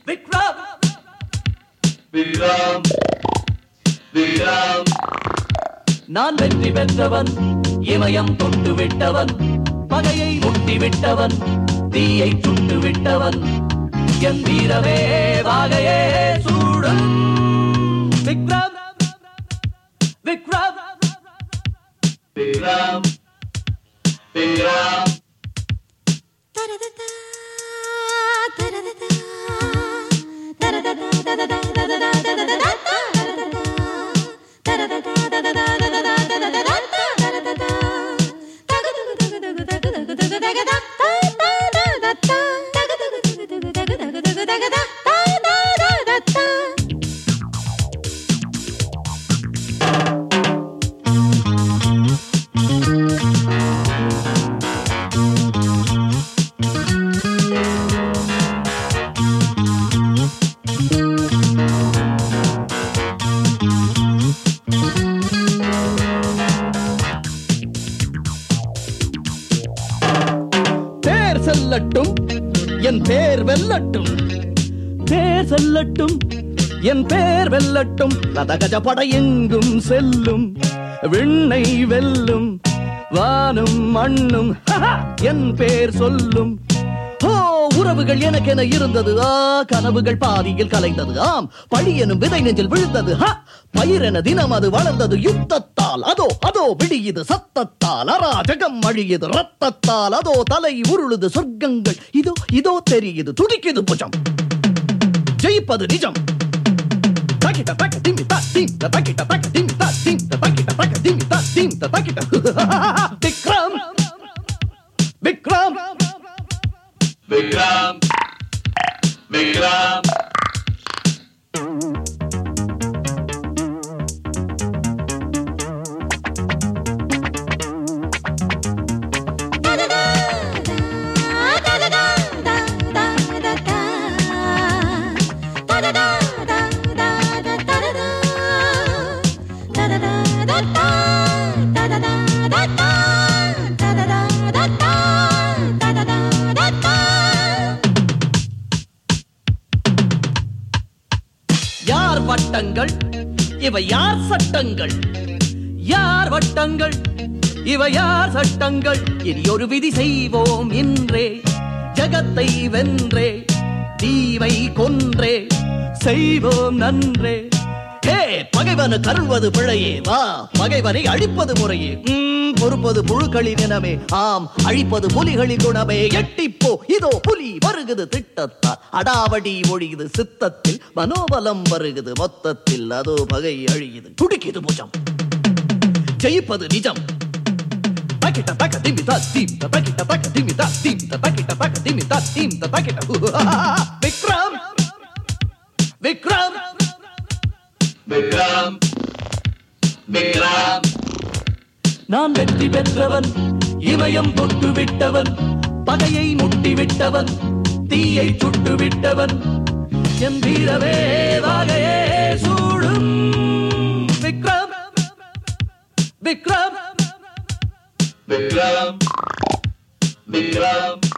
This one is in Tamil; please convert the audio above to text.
விக்ரம் விக்ரம் விக்ரம் நான் வெற்றி பெற்றவன் இமயம் தொட்டு விட்டவன் பகையை முட்டி விட்டவன் தீயை சுட்டு விட்டவன் என் வீரமே வாகையே சூடும் விக்ரம் விக்ரம் விக்ரம் விக்ரம் பேர் செல்லட்டும் என் பேர் வெல்லட்டும் பேர் செல்லட்டும் என் பேர் வெல்லட்டும் ரதகஜ படை எங்கும் செல்லும் விண்ணை வெல்லும் வானும் மண்ணும் ஹஹா, என் பேர் சொல்லும் ஓ உறவுகள் எனக்கென இருந்தது ஆ கனவுகள் பாதியில் கலைந்தது ஆம் பழி எனும் விதை நெஞ்சில் விழுந்தது ஹ பயிரென தினம் அது வளர்ந்தது யுத்தத்தால் அதோ அதோ விடியுது சத்தத்தால் அராஜகம் அழியுது ரத்தத்தால் அதோ தலை உருளுது சொர்க்கங்கள் இதோ இதோ தெரியுது துடிக்குது புஜம் ஜெயிப்பது நிஜம் Takita taka dimi ta dim ta takita taka dimi ta dim ta takita taka dimi ta dim ta takita Vikram Vikram Vikram Vikram யார் வட்டங்கள் இவை யார் சட்டங்கள் யார் வட்டங்கள் இவை யார் சட்டங்கள் இனி ஒரு விதி செய்வோம் இன்றே ஜகத்தை வென்றே தீவை கொன்றே செய்வோம் நன்றே ஹே பகைவனு கருள்வது பிழையே வா பகைவனை அழிப்பது முறையே ம், பொறுப்பது புழுக்களின் இனமே ஆம் அழிப்பது புலிகளின் குணமே எட்டிப்போ இதோ புலி வருகுது திட்டத்தால் அடாவடி ஒழியுது சித்தத்தில் மனோபலம் வருகுது மொத்தத்தில் அதோ பகை அழியுது துடிக்குது புஜம் ஜெயிப்பது நிஜம் Takita taka dimi ta dim ta takita taka dimi ta dim ta takita taka dimi ta dim ta takita Vikram Vikram Vikram Vikram நான் வெற்றி பெற்றவன் இமயம் தொட்டு விட்டவன் பகையை முட்டி விட்டவன் தீயை சுட்டு விட்டவன் என் வீரவே வாகையே சூடும் விக்ரம் விக்ரம் விக்ரம் விக்ரம்